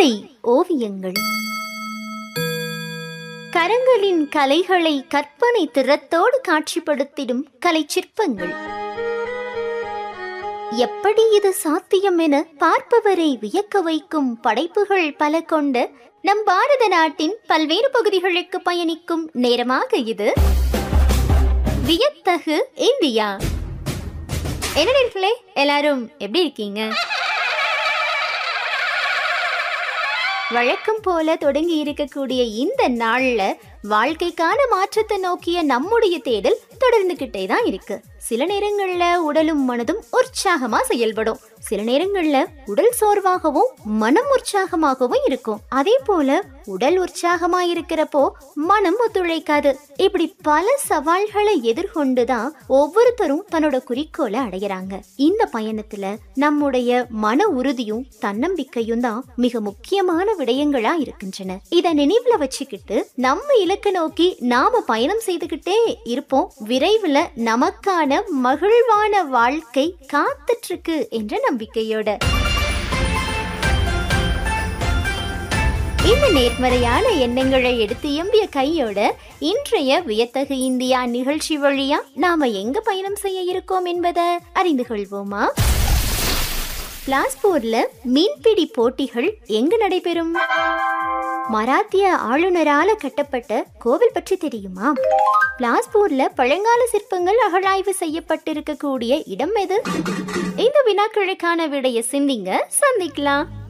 பாறை ஓவியங்கள் கரங்களின் கலைகளை கற்பனை திறத்தோடு காட்சிப்படுத்திடும் கலை சிற்பங்கள் எப்படி இது சாத்தியம் என பார்ப்பவரை வியக்க வைக்கும் படைப்புகள் பல கொண்ட நம் பாரத நாட்டின் பல்வேறு பகுதிகளுக்கு பயணிக்கும் நேரமாக இது வியத்தகு இந்தியா என்ன நேர்களே எல்லாரும் எப்படி இருக்கீங்க வழக்கம் போல தொடங்கி இருக்கக்கூடிய இந்த நாள்ல வாழ்க்கைக்கான மாற்றத்தை நோக்கிய நம்முடைய தேடல் தொடர்ந்துகிட்டே தான் இருக்கு சில நேரங்கள்ல உடலும் மனதும் உற்சாகமா செயல்படும் சில நேரங்கள்ல உடல் சோர்வாகவும் மனம் உற்சாகமாகவும் இருக்கும் அதே போல உடல் உற்சாகமா இருக்கிறப்போ மனம் ஒத்துழைக்காது இப்படி பல சவால்களை எதிர்கொண்டுதான் ஒவ்வொருத்தரும் தன்னோட குறிக்கோளை அடையறாங்க இந்த பயணத்துல நம்முடைய மன உறுதியும் தன்னம்பிக்கையும் தான் மிக முக்கியமான விடயங்களா இருக்கின்றன இத நினைவுல வச்சுக்கிட்டு நம்ம இலக்கு நோக்கி நாம பயணம் செய்துகிட்டே இருப்போம் விரைவில் நமக்கான மகிழ்வான வாழ்க்கை காத்துட்டு இருக்கு என்ற நம்பிக்கையோட இந்த நேர்மறையான எண்ணங்களை எடுத்து எம்பிய கையோட இன்றைய வியத்தகு இந்தியா நிகழ்ச்சி வழியா நாம எங்க பயணம் செய்ய இருக்கோம் என்பதை அறிந்து கொள்வோமா பிளாஸ்பூர்ல மீன்பிடி போட்டிகள் எங்கு நடைபெறும் மராத்திய ஆளுநரால கட்டப்பட்ட கோவில் பற்றி தெரியுமா பிளாஸ்பூர்ல பழங்கால சிற்பங்கள் அகழாய்வு செய்யப்பட்டிருக்கக்கூடிய இடம் எது இந்த வினாக்களுக்கான விடைய சிந்திங்க சந்திக்கலாம்